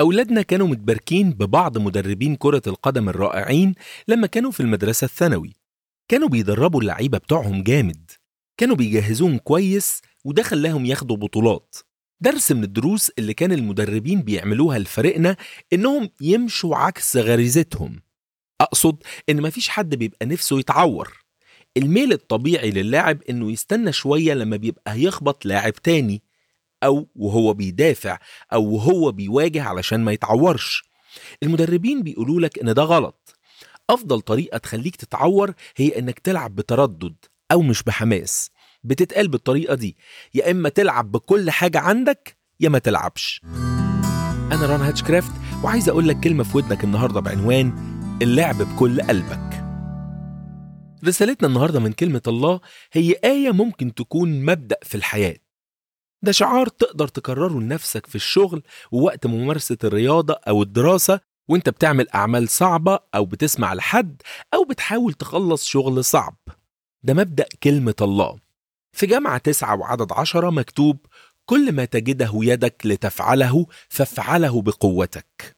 أولادنا كانوا متباركين ببعض مدربين كرة القدم الرائعين لما كانوا في المدرسة الثانوي كانوا بيدربوا اللعيبة بتوعهم جامد كانوا بيجهزوهم كويس وده خلاهم ياخدوا بطولات درس من الدروس اللي كان المدربين بيعملوها لفريقنا إنهم يمشوا عكس غريزتهم أقصد إن مفيش حد بيبقى نفسه يتعور الميل الطبيعي للاعب إنه يستنى شوية لما بيبقى هيخبط لاعب تاني أو وهو بيدافع أو وهو بيواجه علشان ما يتعورش المدربين بيقولوا لك إن ده غلط أفضل طريقة تخليك تتعور هي إنك تلعب بتردد أو مش بحماس بتتقال بالطريقة دي يا إما تلعب بكل حاجة عندك يا ما تلعبش أنا ران هاتشكرافت وعايز أقول لك كلمة في ودنك النهاردة بعنوان اللعب بكل قلبك رسالتنا النهاردة من كلمة الله هي آية ممكن تكون مبدأ في الحياة ده شعار تقدر تكرره لنفسك في الشغل ووقت ممارسة الرياضة أو الدراسة وانت بتعمل أعمال صعبة أو بتسمع لحد أو بتحاول تخلص شغل صعب ده مبدأ كلمة الله في جامعة تسعة وعدد عشرة مكتوب كل ما تجده يدك لتفعله فافعله بقوتك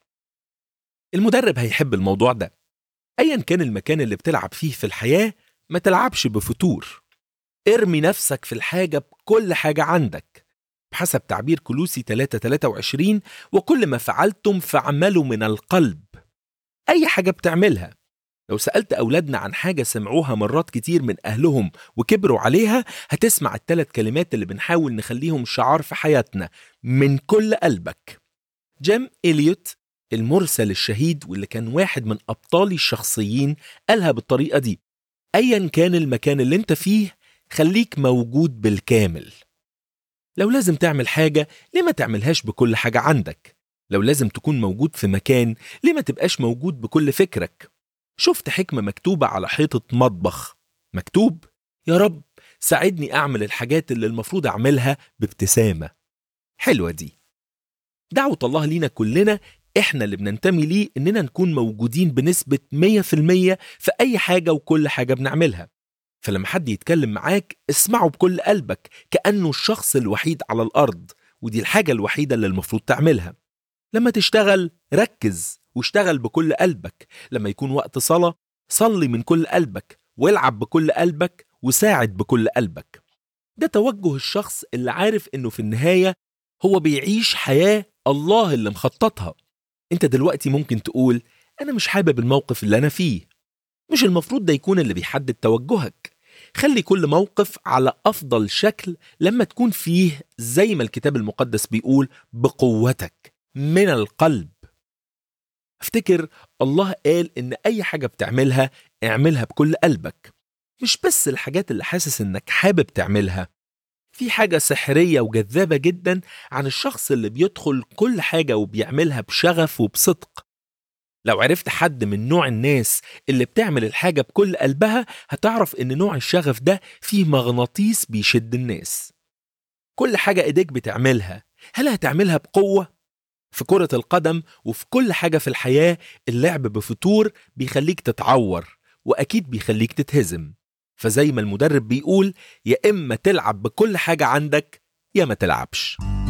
المدرب هيحب الموضوع ده أيا كان المكان اللي بتلعب فيه في الحياة ما تلعبش بفتور ارمي نفسك في الحاجة بكل حاجة عندك بحسب تعبير كلوسي 3 23 وكل ما فعلتم فاعملوا من القلب أي حاجة بتعملها لو سألت أولادنا عن حاجة سمعوها مرات كتير من أهلهم وكبروا عليها هتسمع الثلاث كلمات اللي بنحاول نخليهم شعار في حياتنا من كل قلبك جيم إليوت المرسل الشهيد واللي كان واحد من أبطالي الشخصيين قالها بالطريقة دي أيا كان المكان اللي انت فيه خليك موجود بالكامل لو لازم تعمل حاجة ليه ما تعملهاش بكل حاجة عندك لو لازم تكون موجود في مكان ليه ما تبقاش موجود بكل فكرك شفت حكمة مكتوبة على حيطة مطبخ مكتوب يا رب ساعدني أعمل الحاجات اللي المفروض أعملها بابتسامة حلوة دي دعوة الله لينا كلنا إحنا اللي بننتمي ليه إننا نكون موجودين بنسبة 100% في أي حاجة وكل حاجة بنعملها فلما حد يتكلم معاك اسمعه بكل قلبك كأنه الشخص الوحيد على الأرض ودي الحاجة الوحيدة اللي المفروض تعملها لما تشتغل ركز واشتغل بكل قلبك لما يكون وقت صلاة صلي من كل قلبك والعب بكل قلبك وساعد بكل قلبك ده توجه الشخص اللي عارف انه في النهاية هو بيعيش حياة الله اللي مخططها انت دلوقتي ممكن تقول انا مش حابب الموقف اللي انا فيه مش المفروض ده يكون اللي بيحدد توجهك خلي كل موقف على افضل شكل لما تكون فيه زي ما الكتاب المقدس بيقول بقوتك من القلب افتكر الله قال ان اي حاجه بتعملها اعملها بكل قلبك مش بس الحاجات اللي حاسس انك حابب تعملها في حاجه سحريه وجذابه جدا عن الشخص اللي بيدخل كل حاجه وبيعملها بشغف وبصدق لو عرفت حد من نوع الناس اللي بتعمل الحاجه بكل قلبها هتعرف ان نوع الشغف ده فيه مغناطيس بيشد الناس كل حاجه ايديك بتعملها هل هتعملها بقوه في كرة القدم وفي كل حاجة في الحياة اللعب بفتور بيخليك تتعور وأكيد بيخليك تتهزم فزي ما المدرب بيقول يا إما تلعب بكل حاجة عندك يا ما تلعبش